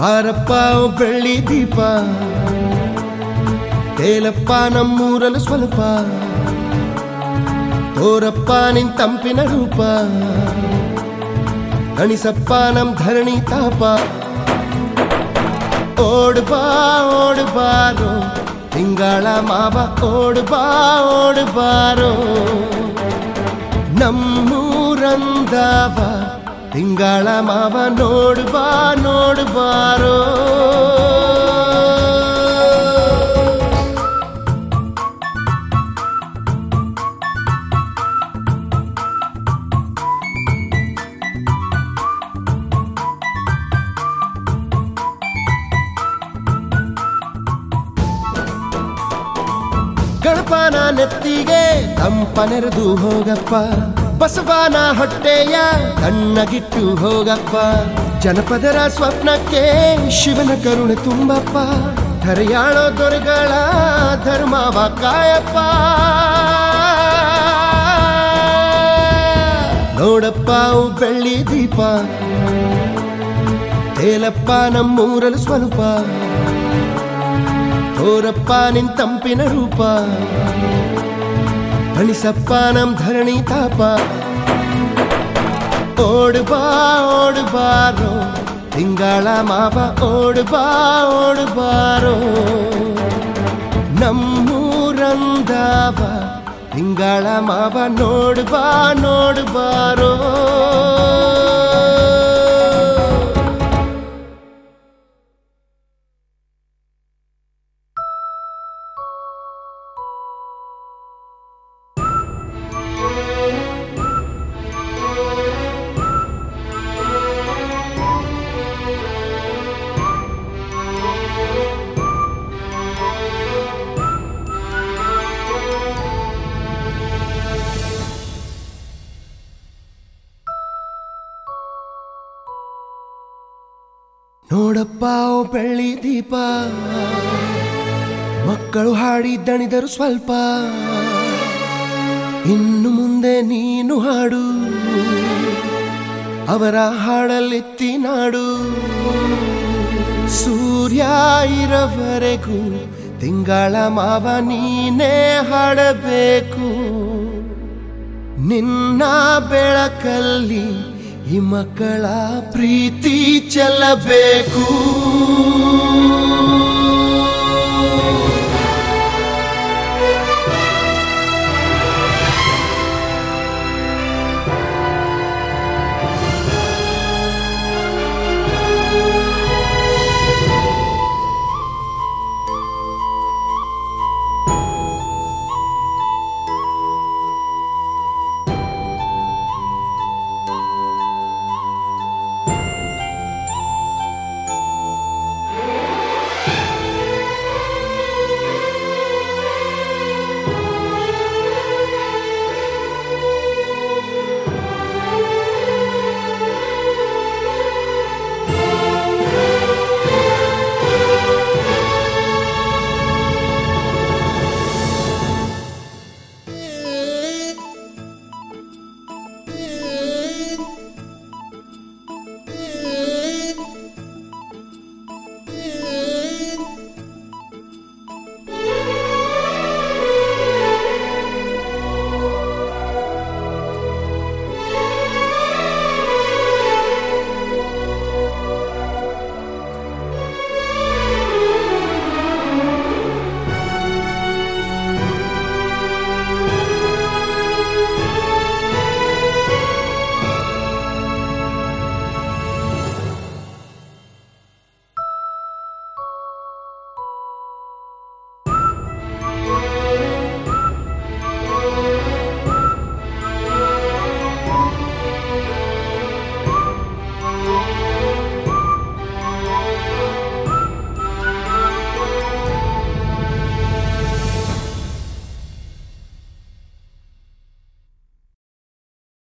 ಹಾರಪ್ಪ ಓ ಬೆಳ್ಳಿ ದೀಪ ತೇಲಪ್ಪ ನಮ್ಮೂರಲು ಸ್ವಲ್ಪ ತೋರಪ್ಪ ನಿನ್ ತಂಪಿನ ರೂಪ ಗಣಿಸಪ್ಪ ನಮ್ ಧರಣಿ ತಾಪ ಓಡ್ಬಾ ಓಡ್ಬಾರೋ ತಿಂಗಳ ಮಾವ ಓಡ್ಬಾ ಓಡ್ಬಾರೋ ನಮ್ಮೂರಂದವ ತಿಂಗಳ ಮಾವ ನೋಡ್ಬಾ ನೋಡ್ಬಾರೋ ಗಣಪನ ನೆತ್ತಿಗೆ ತಂಪ ನೆರೆದು ಹೋಗಪ್ಪ ಬಸವನ ಹೊಟ್ಟೆಯ ಕಣ್ಣಗಿಟ್ಟು ಹೋಗಪ್ಪ ಜನಪದರ ಸ್ವಪ್ನಕ್ಕೆ ಶಿವನ ಕರುಣೆ ತುಂಬಪ್ಪ ಧರೆಯಾಳೋ ದೊರೆಗಳ ಧರ್ಮವ ಕಾಯಪ್ಪ ನೋಡಪ್ಪ ಅವು ಬೆಳ್ಳಿ ದೀಪ ತೇಲಪ್ಪ ನಮ್ಮೂರಲು ಸ್ವಲ್ಪ ತೋರಪ್ಪ ನಿನ್ ತಂಪಿನ ರೂಪ ಗಣಿಸಪ್ಪ ನಮ್ ಧರಣಿ ತಾಪ ಓಡ್ಬಾ ಓಡ್ಬಾರೋ ತಿಂಗಳ ಮಾವ ಓಡ್ಬಾ ಓಡ್ಬಾರೋ ನಮ್ಮೂರಂದವ ತಿಂಗಳ ಮಾವ ನೋಡ್ಬಾ ನೋಡ್ಬಾರೋ ನೋಡಪ್ಪ ಓ ಬೆಳ್ಳಿ ದೀಪ ಮಕ್ಕಳು ಹಾಡಿ ದಣಿದರು ಸ್ವಲ್ಪ ಇನ್ನು ಮುಂದೆ ನೀನು ಹಾಡು ಅವರ ಹಾಡಲೆತ್ತಿ ನಾಡು ಸೂರ್ಯ ಇರವರೆಗೂ ತಿಂಗಳ ಮಾವ ನೀನೇ ಹಾಡಬೇಕು ನಿನ್ನ ಬೆಳಕಲ್ಲಿ ಈ ಮಕ್ಕಳ ಪ್ರೀತಿ ಚೆಲ್ಲಬೇಕು